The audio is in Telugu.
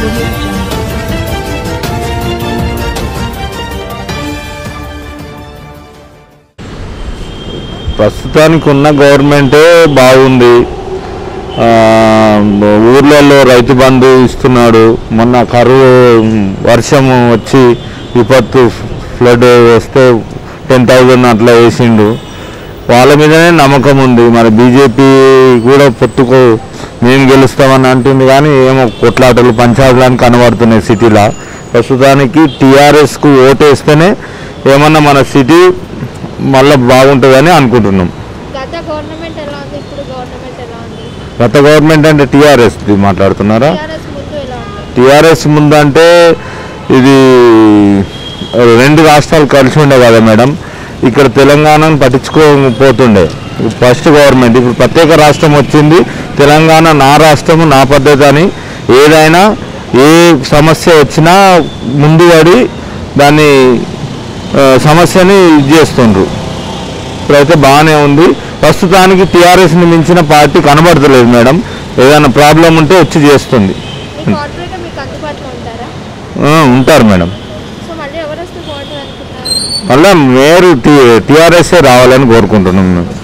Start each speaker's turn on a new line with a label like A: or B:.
A: audio jungle.
B: ప్రస్తుతానికి ఉన్న గవర్నమెంటే బాగుంది ఆ, ఊర్లలో రైతు బంధు ఇస్తున్నాడు మొన్న కరువు వర్షము వచ్చి విపత్తు ఫ్లడ్ వస్తే టెన్ థౌజండ్ అట్లా వేసిండు వాళ్ళ మీదనే నమ్మకం ఉంది మరి బీజేపీ కూడా పొత్తుకు మేము గెలుస్తామని అంటుంది కానీ ఏమో కొట్లాటలు పంచాయతీలని కనబడుతున్నాయి సిటీలో ప్రస్తుతానికి టీఆర్ఎస్కు ఓటేస్తేనే ఏమన్నా మన సిటీ మళ్ళీ బాగుంటుందని అనుకుంటున్నాం
C: గత గవర్నమెంట్ ఎలా ఉంది ఇప్పుడు గవర్నమెంట్ ఎలా ఉంది
B: గత గవర్నమెంట్ అంటే టీఆర్ఎస్ మాట్లాడుతున్నారా
C: టీఆర్ఎస్ ముందు ఎలా ఉంది
B: టీఆర్ఎస్ ముందు అంటే ఇది రెండు రాష్ట్రాలు కలిసి ఉండే కదా మేడం ఇక్కడ తెలంగాణను పట్టించుకోకపోతుండే ఫస్ట్ గవర్నమెంట్ ఇప్పుడు ప్రత్యేక రాష్ట్రం వచ్చింది తెలంగాణ నా రాష్ట్రము నా పద్ధతి అని ఏదైనా ఏ సమస్య వచ్చినా ముందు పడి దాన్ని ఆ, సమస్యని ఇది చేస్తుండ్రు ఇప్పుడైతే బాగానే ఉంది ప్రస్తుతానికి టీఆర్ఎస్ని మించిన పార్టీ కనబడతలేదు మేడం ఏదైనా ప్రాబ్లం ఉంటే వచ్చి చేస్తుంది
C: మీ కార్పొరేటర్ మీకు అందుబాటులో ఉంటారా
B: ఆ, ఉంటారు మేడం
C: సో మళ్ళీ ఎవరు వస్తే బాగుంటుంది అనుకుంటున్నారు
B: మళ్ళీ మేయర్ టీ టీఆర్ఎస్ఏ రావాలని కోరుకుంటున్నాం మేము